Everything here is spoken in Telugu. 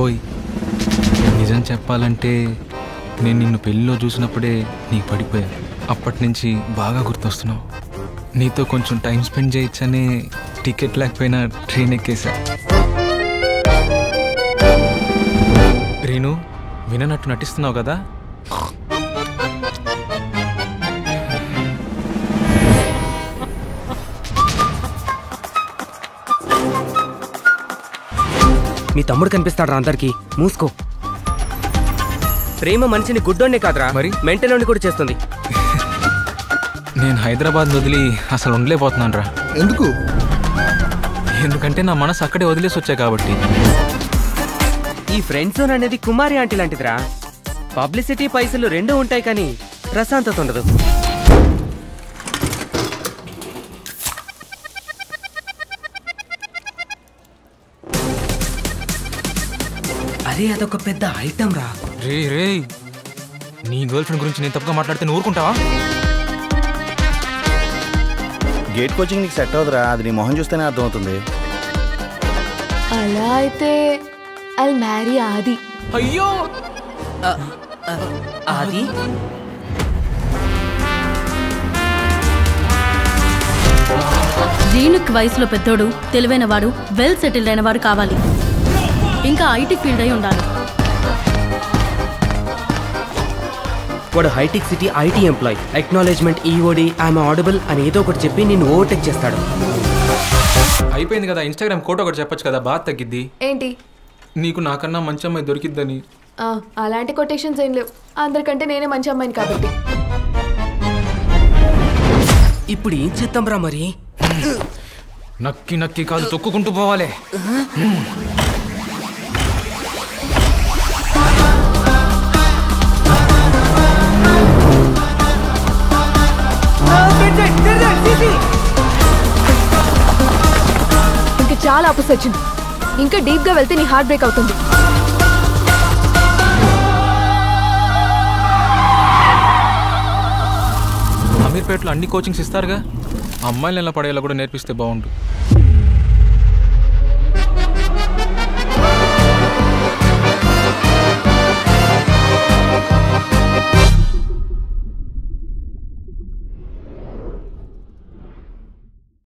బాబోయ్ నిజం చెప్పాలంటే నేను నిన్ను పెళ్ళిలో చూసినప్పుడే నీకు పడిపోయా అప్పటి నుంచి బాగా గుర్తొస్తున్నావు నీతో కొంచెం టైం స్పెండ్ చేయొచ్చనే టికెట్ లేకపోయినా ట్రైన్ ఎక్కేసా రీను విననట్టు నటిస్తున్నావు కదా మీ తమ్ముడు కనిపిస్తాడు రా అందరికి మూసుకో ప్రేమ మనిషిని గుడ్డోనే కాదురా మరి? మెంటలోని కూడా చేస్తుంది నేను హైదరాబాద్ వదిలి అసలు ఉండలేకపోతున్నాను రా ఎందుకు ఎందుకంటే నా మనసు అక్కడే వదిలేసి వచ్చా కాబట్టి ఈ ఫ్రెండ్ జోన్ అనేది కుమారి ఆంటీ లాంటిదిరా పబ్లిసిటీ పైసలు రెండు ఉంటాయి కానీ ప్రశాంతత ఉండదు అరే అదొక పెద్ద ఐటమ్ రా రే రే నీ గర్ల్ ఫ్రెండ్ గురించి నేను తప్పుగా మాట్లాడితే నువ్వు ఊరుకుంటావా గేట్ కోచింగ్ నీకు సెట్ అవుతురా అది నీ మొహం చూస్తేనే అర్థమవుతుంది అలా అయితే ఐల్ మ్యారీ ఆది అయ్యో అది రీనుక్ వయసులో పెద్దోడు తెలివైన వాడు వెల్ సెటిల్డ్ అయిన వాడు కావాలి ఇంకా ఐటీ ఫీల్డ్ అయి ఉండాలి వాడు Hitech City IT employ acknowledgement EOD IM ఆడబుల్ అని ఏదో ఒకటి చెప్పి నిన్ను ఓవర్టేక్ చేస్తాడు అయిపోయింది కదా ఇన్స్టాగ్రామ్ కోట ఒకటి చెప్పొచ్చు కదా బాగా తగ్గిద్ది ఏంటి నీకు నాకన్నా మంచి అమ్మాయి దొరికిద్దని ఆ, అలాంటి కొటేషన్స్ ఏం లేవు అందరికంటే నేనే మంచి అమ్మాయిని కాబట్టి ఇప్పుడు ఏం చేద్దాం రా మరి నక్కి నక్కి కాదు తొక్కుకుంటూ పోవాలి ఇంకా చాలా ఆపు సచిన్ ఇంకా డీప్ గా వెళ్తే నీ హార్ట్ బ్రేక్ అవుతుంది అమీర్పేటలో అన్ని కోచింగ్స్ ఇస్తారుగా అమ్మాయిలు ఎలా పడేలా కూడా నేర్పిస్తే బాగుంటుంది